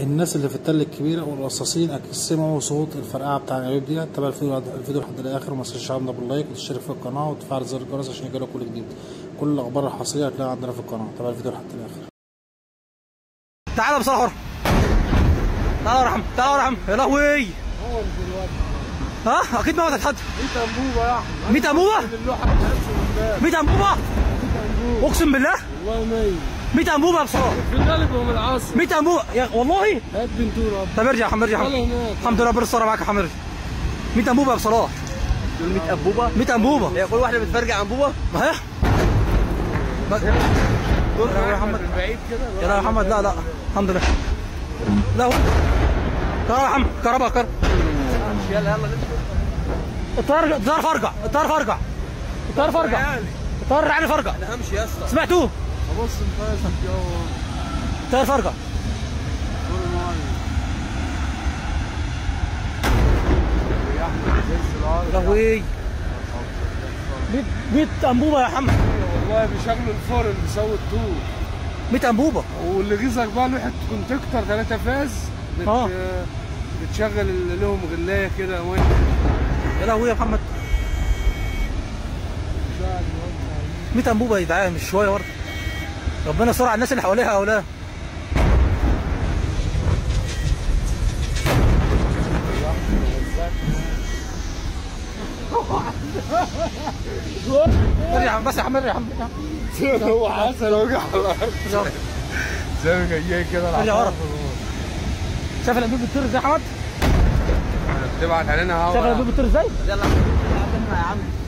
الناس اللي في التل الكبيرة والقصاصين أقسموا صوت الفرقعة بتاع العيوب دي تابع الفيديو الفيديو لحد الآخر وما تنساش تعمل باللايك وتشترك في القناة وتفعل زر الجرس عشان يجيلك كل جديد كل الأخبار الحصرية هتلاقيها عندنا في القناة تابع الفيديو لحد الآخر تعالى بصراحه تعالى يا رحم تعالى يا رحم يا لهوي ها اكيد موتك حد 100 انبوبه يا احمد 100 انبوبه اللوحه اقسم بالله 100 انبوبه اقسم بالله والله 100 100 انبوبه بصراحه في الغالب هم العصر 100 انبوبه يا والله هات بنتور طب ارجع يا حمد ارجع يا ولا حمد. هناك الحمد لله ربنا الصلاه معاك يا حمد 100 انبوبه يا بصراحه دول 100 انبوبه 100 انبوبه هي كل واحده بتفرجع انبوبه ما هي ما- يا محمد من بعيد كده يا لا يا محمد لا لا الحمد لله لا هو كهرباء يا محمد كهرباء كهرباء يلا يلا نمشي الطيار الطيار فرقع الطيار فرقع الطيار فرقع الطيار يعني فرقع انا همشي يا اسطى سمعتوه ابص مفاسد جوه الطيار فرقع يا احمد زي الارض لهوي 100 انبوبه يا محمد والله بيشغلوا الفرن بيسوي الطوب 100 انبوبه واللي غيظك بقى لوحه كونتكتر 3 فاز بت... آه. بتشغل اللي لهم غلايه كده وين يا لهوي يا محمد 100 انبوبه يا جدعان مش شويه برضه ربنا يستر على الناس اللي حواليها يا اولاد ارجع يا عم بس يا عم ارجع يا عم ارجع. هو حسن وجع على الارض ارجع. زي ما جاي كده ارجع ورا شايف الانبوب بتطير ازاي يا محمد؟ بتبعت علينا شايف هوا الانبوب بتطير ازاي؟ يلا يا عم